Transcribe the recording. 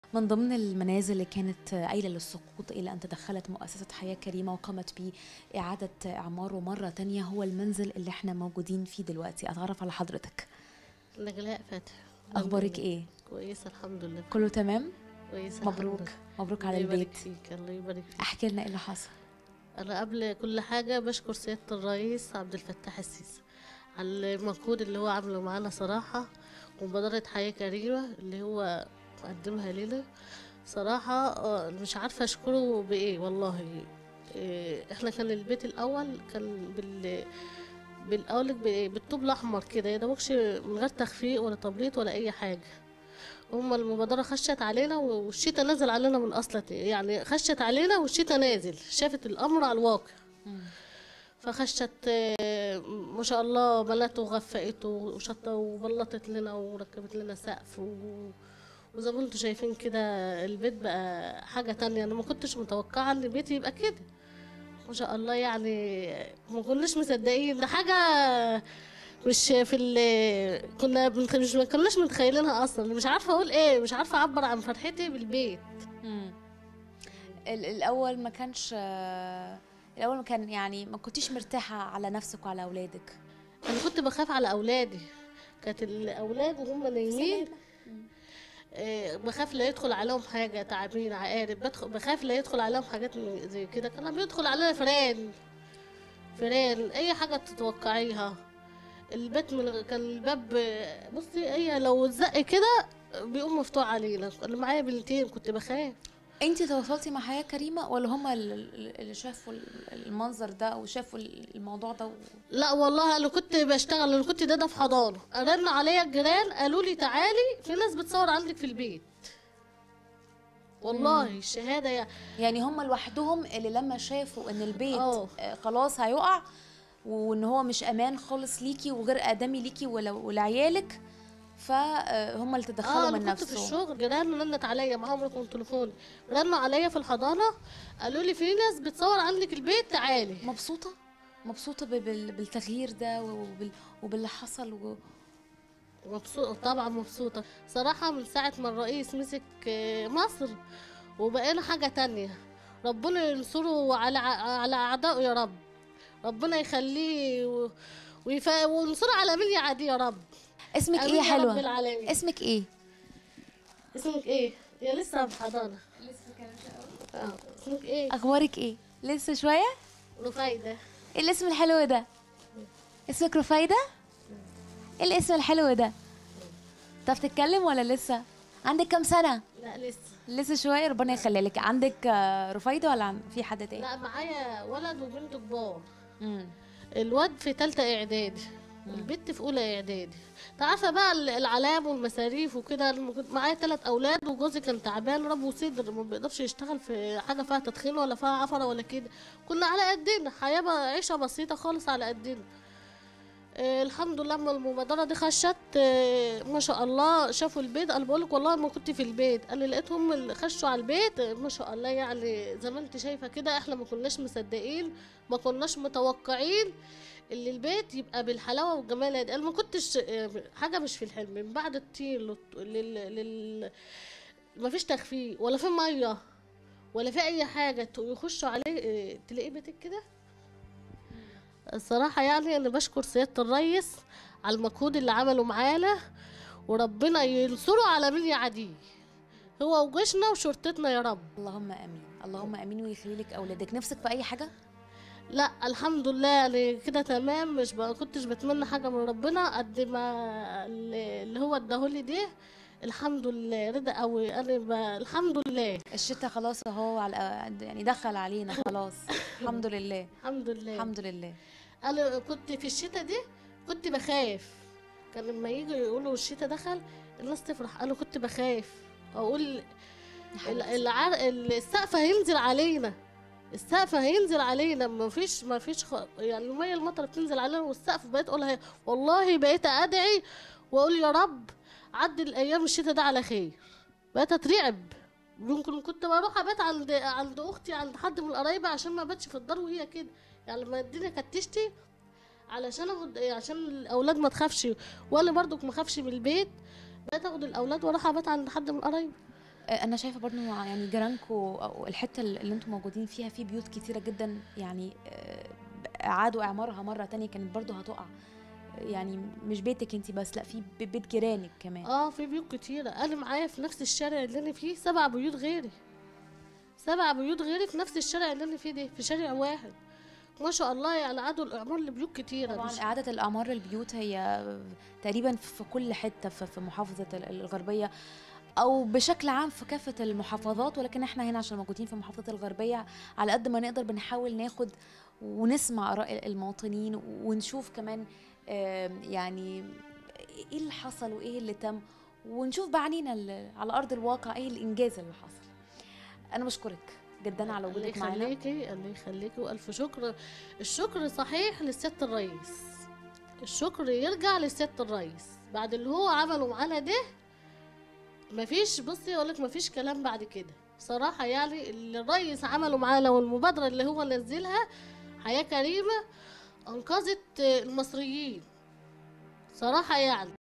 من ضمن المنازل اللي كانت قايلة للسقوط إلى أن تدخلت مؤسسة حياة كريمة وقامت بإعادة إعماره مرة تانية هو المنزل اللي احنا موجودين فيه دلوقتي أتعرف على حضرتك نجلاء فتحي أخبارك إيه؟ كويسة الحمد لله كله تمام؟ كويسة مبروك الحمد مبروك لله. على الله يبارك البيت فيك الله يبارك فيك احكي لنا ايه اللي حصل أنا قبل كل حاجة بشكر سيادة الرئيس عبد الفتاح السيسي على المجهود اللي هو عامله معانا صراحة ومبادرة حياة كريمة اللي هو مقدمها لنا صراحة آه، مش عارفة أشكره بإيه والله إيه، إحنا كان البيت الأول كان بال بالأول ب- بالطوب الأحمر كده يا دوبكش من غير تخفيق ولا تبليط ولا أي حاجة هما المبادرة خشت علينا والشتا نزل علينا من أصلة يعني خشت علينا والشتا نازل شافت الأمر على الواقع فخشت آه، ما شاء الله بناته وغفقته وشطة وبلطت لنا وركبت لنا سقف و... وزي ما انتوا شايفين كده البيت بقى حاجة تانية أنا ما كنتش متوقعة إن بيتي يبقى كده ما شاء الله يعني ما كناش مصدقين ده حاجة مش في ال كنا بنخ... مش ما كناش متخيلينها أصلا مش عارفة أقول إيه مش عارفة أعبر عن فرحتي بالبيت ال- الاول ما كانش آه، الاول ما كان يعني ما كنتيش مرتاحه على نفسك وعلى اولادك انا كنت بخاف على اولادي كانت الاولاد وهم نايمين آه، بخاف لا يدخل عليهم حاجه تعابين عقارب بدخل بخاف لا يدخل عليهم حاجات من- زي كده كان بيدخل علينا فران فران اي حاجه تتوقعيها البيت من كان الباب آه، بصي هي لو اتزق كده بيقوم مفتوح علينا انا معايا بنتين كنت بخاف انت تواصلتي مع حياه كريمه ولا هم اللي شافوا المنظر ده وشافوا الموضوع ده و... لا والله انا كنت بشتغل انا كنت داده في حضانه رن عليا الجيران قالوا لي تعالي في ناس بتصور عندك في البيت والله الشهاده يا يعني هم لوحدهم اللي لما شافوا ان البيت اه. آه، خلاص هيقع وان هو مش امان خالص ليكي وغير ادمي ليكي ولا ولعيالك فهم اللي تدخلوا اه من انا كنت في نفسهم الشغل جيران رنت عليا معاهم رقم تليفوني رنوا عليا في الحضانه قالوا لي في ناس بتصور عندك البيت تعالي مبسوطه مبسوطه ب- بال- بالتغيير ده وبال... وباللي حصل و... مبسوطة طبعا مبسوطة صراحة من ساعة ما الرئيس مسك آه، مصر وبقينا حاجة تانية ربنا ينصره على على أعدائه يا رب ربنا يخليه و... ويف... وينصره على مين يعاديه يا رب اسمك آمين ايه يا يا رب حلوه العالمين. اسمك ايه اسمك ايه؟ يا لسه في حضانة اه اسمك ايه؟ اخبارك ايه لسه شويه رفايدة ايه الاسم الحلو ده اسمك رفايده ايه الاسم الحلو ده تعرف تتكلم ولا لسه عندك كام سنه لا لسه لسه شويه ربنا يخلي لك عندك آه، رفايده ولا عن- في حد تاني لا معايا ولد وبنت كبار مم. الواد في تالتة اعدادي البنت في اولى اعدادي تعرفة بقى ال- العلام والمصاريف وكده أنا كنت معايا تلات اولاد وجوزي كان تعبان رب صدر ما بيقدرش يشتغل في حاجه فيها تدخين ولا فيها عفره ولا كده كنا على قدنا حياه ب- عيشه بسيطه خالص على قدنا آه الحمد لله لما المبادره دي خشت آه ما شاء الله شافوا البيت انا بقول لك والله ما كنت في البيت قال لي لقيتهم اللي خشوا على البيت آه، ما شاء الله يعني زي ما انت شايفه كده احنا ما كناش مصدقين ما كناش متوقعين اللي البيت يبقى بالحلاوه والجمال ده انا ما كنتش آه، حاجه مش في الحلم من بعد الطين للط- لل, لل... ما فيش تخفيق ولا في ميه ولا في اي حاجه ت- يخشوا عليه آه، تلاقيه بيتك كده الصراحه يعني انا بشكر سياده الريس على المجهود اللي عمله معانا وربنا ينصره على مين يعاديه هو وجيشنا وشرطتنا يا رب اللهم امين اللهم امين ويخلي لك اولادك نفسك في اي حاجه لا الحمد لله يعني كده تمام مش ما كنتش بتمنى حاجه من ربنا قد ما اللي اللي هو اداهولي ده الحمد لله رضا قوي انا ب... الحمد لله الشتاء خلاص اهو على يعني دخل علينا خلاص الحمد لله الحمد لله الحمد لله انا كنت في الشتاء دي كنت بخاف كان لما يجوا يقولوا الشتاء دخل الناس تفرح انا كنت بخاف اقول ال- العر... السقف هينزل علينا السقف هينزل علينا ما فيش ما فيش خ... يعني الميه المطر بتنزل علينا والسقف بقيت اقول هي... والله بقيت ادعي واقول يا رب عدي الايام الشتاء ده على خير بقيت اترعب ممكن كنت بروح ابات عند عند اختي عند حد من قرايبي عشان ما باتش في الدار وهي كده يعني لما الدنيا كانت تشتي علشان اخد عشان الاولاد ما تخافش وانا برضك ما اخافش من البيت بقيت اخد الاولاد واروح ابات عند حد من قرايبي انا شايفه برضو يعني جيرانكو او الحته اللي انتم موجودين فيها في بيوت كتيره جدا يعني آه، اعادوا اعمارها مره تانية كانت برضو هتقع يعني مش بيتك انت بس لا في بي- بيت جيرانك كمان اه في بيوت كتيرة انا معايا في نفس الشارع اللي انا فيه سبع بيوت غيري سبع بيوت غيري في نفس الشارع اللي انا فيه ده في شارع واحد ما شاء الله يعني عادوا الاعمار لبيوت كتيرة طبعا مش اعاده الاعمار للبيوت هي تقريبا في كل حته في في محافظه ال- الغربيه او بشكل عام في كافه المحافظات ولكن احنا هنا عشان موجودين في محافظه الغربيه على قد ما نقدر بنحاول ناخد ونسمع اراء المواطنين ونشوف كمان آم، يعني ايه اللي حصل وايه اللي تم ونشوف بعينينا ال- على ارض الواقع ايه الانجاز اللي حصل انا بشكرك جدا على الله وجودك معانا يخليكي الله يخليكي والف شكر الشكر صحيح للست الرئيس الشكر يرجع للست الرئيس بعد اللي هو عمله معانا ده مفيش بصي اقول لك مفيش كلام بعد كده صراحه يعني اللي الرئيس عمله معانا والمبادره اللي هو نزلها حياه كريمه انقذت المصريين صراحه يعني